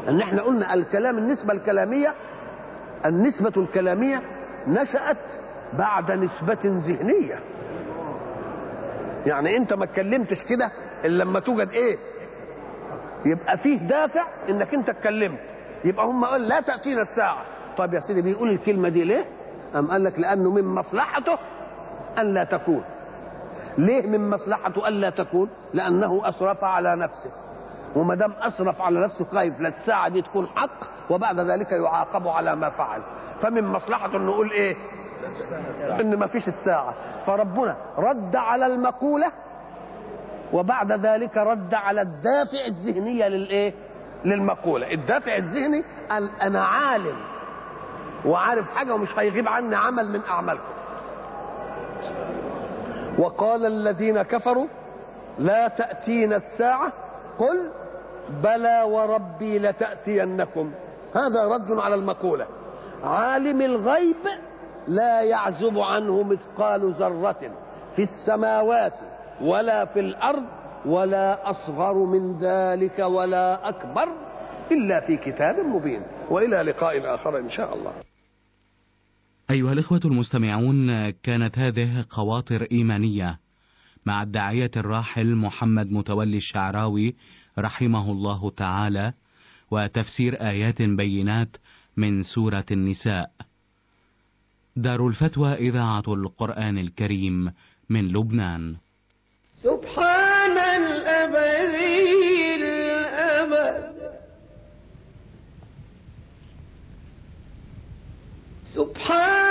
ان احنا قلنا الكلام النسبة الكلامية النسبة الكلامية نشأت بعد نسبة ذهنية يعني انت ما اتكلمتش كده الا لما توجد ايه يبقى فيه دافع انك انت اتكلمت يبقى هم قال لا تأتينا الساعة طب يا سيدي بيقول الكلمة دي ليه أم قال لك لأنه من مصلحته أن لا تكون ليه من مصلحته أن لا تكون لأنه أسرف على نفسه وما دام أسرف على نفسه خايف لا الساعة دي تكون حق وبعد ذلك يعاقب على ما فعل فمن مصلحته أن نقول إيه إن ما فيش الساعة فربنا رد على المقولة وبعد ذلك رد على الدافع الذهنية للإيه للمقولة الدافع الذهني قال أنا عالم وعارف حاجة ومش هيغيب عني عمل من أعمالكم وقال الذين كفروا لا تأتينا الساعة قل بلى وربي لتأتينكم هذا رد على المقولة عالم الغيب لا يعزب عنه مثقال ذرة في السماوات ولا في الأرض ولا أصغر من ذلك ولا أكبر إلا في كتاب مبين وإلى لقاء آخر إن شاء الله أيها الإخوة المستمعون كانت هذه خواطر إيمانية مع الداعية الراحل محمد متولي الشعراوي رحمه الله تعالى وتفسير آيات بينات من سورة النساء دار الفتوى إذاعة القرآن الكريم من لبنان سبحان الأبدي الأبد سبحان